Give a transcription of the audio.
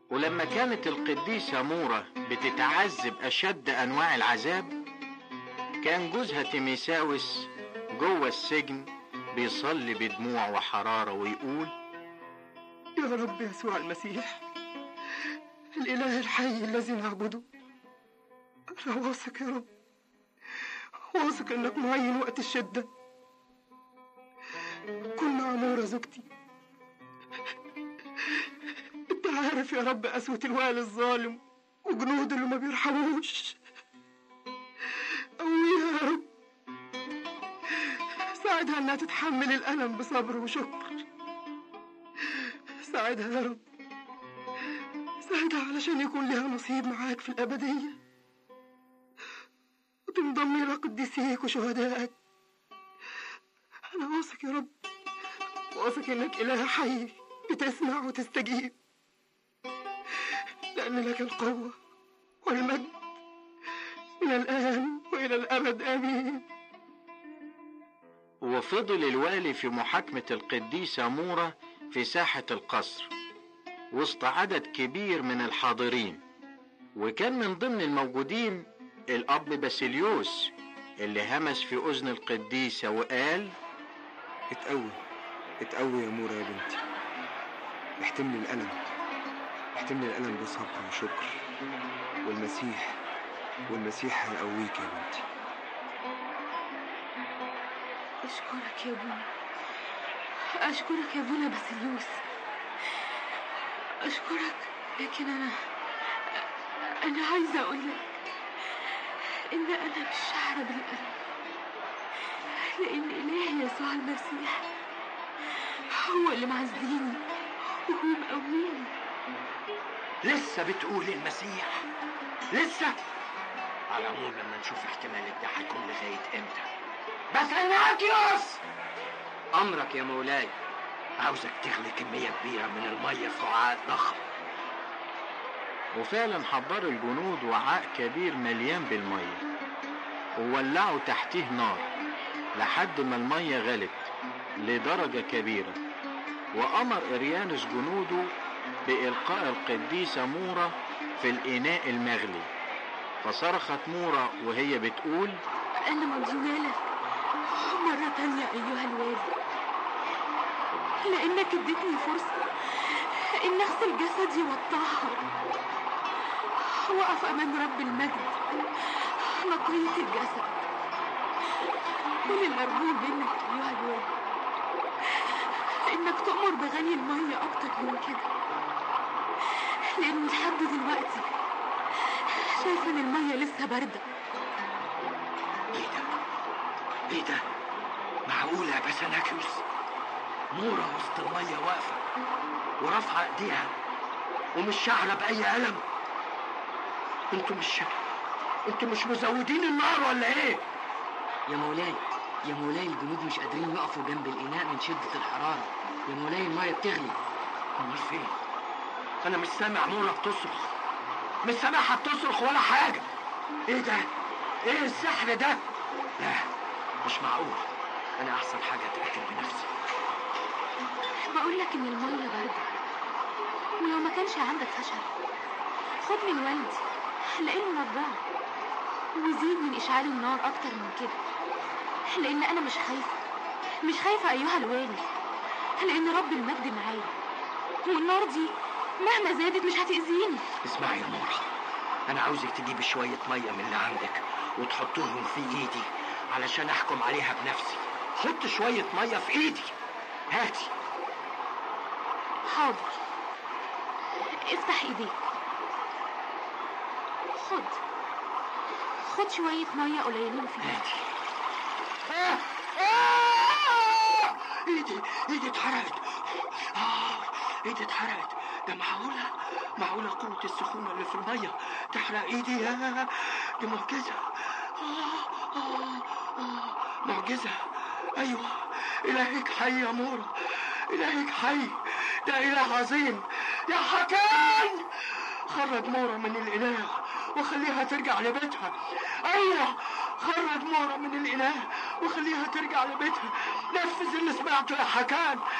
ولما كانت القديسة مورة بتتعذب أشد أنواع العذاب كان جوزها تيميساوس جوه السجن بيصلي بدموع وحرارة ويقول يا رب يسوع المسيح الإله الحي الذي نعبده أنا واثق يا رب واثق إنك معين وقت الشدة كن مع نورة زوجتي أنت عارف يا رب قسوة الوالي الظالم وجنوده اللي ما بيرحموش قويها يا رب ساعدها إنها تتحمل الألم بصبر وشكر ساعدها يا رب ساعدها علشان يكون لها نصيب معاك في الأبدية وتنضم إلى قديسيك وشهدائك أنا واثق يا رب واثق إنك إله حي بتسمع وتستجيب لأن لك القوة والمجد من الآن وإلى الأبد آمين وفضل الوالي في محاكمة القديسة مورة في ساحة القصر وسط عدد كبير من الحاضرين وكان من ضمن الموجودين الأب باسيليوس اللي همس في أذن القديسة وقال اتقوي اتقوي يا مورا يا بنتي احتملي الألم احتملي الألم بصبر وشكر والمسيح والمسيح هيقويك يا بنتي أشكرك يا بونا أشكرك يا بونا باسيليوس أشكرك لكن أنا أنا عايزة أقول لك إن أنا مش شاعرة بالألم لأن إلهي يسوع المسيح هو اللي معزيني وهو مقويني لسه بتقول المسيح لسه على العموم لما نشوف احتمال ده هيكون لغايه امتى بس اناكيوس أمرك يا مولاي عاوزك تغلي كميه كبيره من الميه في وعاء ضخم وفعلا حضروا الجنود وعاء كبير مليان بالمية وولعوا تحتيه نار لحد ما المية غلت لدرجة كبيرة وأمر إريانوس جنوده بإلقاء القديسة مورة في الإناء المغلي فصرخت مورة وهي بتقول أنا مديونة لك مرة تانية أيها الوالي لأنك اديتني فرصة إن أغسل جسدي وأطهر وأقف أمام رب المجد نقية الجسد كل المرجو منك أيها الوالي إنك تؤمر بغلي المية أكتر من كده لأن لحد دلوقتي شايفة إن المية لسه باردة ايه ده ايه ده معقوله يا بسناكيوس مورا وسط الميه واقفه ورافعه ايديها ومش شعره باي الم انتوا مش انتوا مش مزودين النار ولا ايه يا مولاي يا مولاي الجنود مش قادرين يقفوا جنب الإناء من شدة الحرارة يا مولاي المية بتغلي امال فين انا مش سامع مورا بتصرخ مش سامعها بتصرخ ولا حاجه ايه ده ايه السحر ده لا مش معقول انا احسن حاجه اتاكد بنفسي بقول لك ان الميه بارده ولو ما كانش عندك خشب خد من والدي لانه نجار وزيد من اشعال النار اكتر من كده لان انا مش خايفه مش خايفه ايها الوالي لان رب المجد معايا والنار دي مهما زادت مش هتاذيني اسمعي يا مورا انا عاوزك تجيبي شويه ميه من اللي عندك وتحطهم في ايدي علشان احكم عليها بنفسي حط شويه ميه في ايدي هاتي حاضر افتح ايديك خد خد شوية مية قليلين فيها هاتي آه! آه! ايدي ايدي اتحرقت آه! ايدي اتحرقت ده معقولة معقولة قوة السخونة اللي في المية تحرق ايدي يا دي معجزة آه! آه! آه! معجزة ايوه الهك حي يا مورا الهك حي ده اله عظيم يا حكام خرج مورا من الاله وخليها ترجع لبيتها ايوه خرج مورا من الاله وخليها ترجع لبيتها نفذ اللي سمعته يا حكام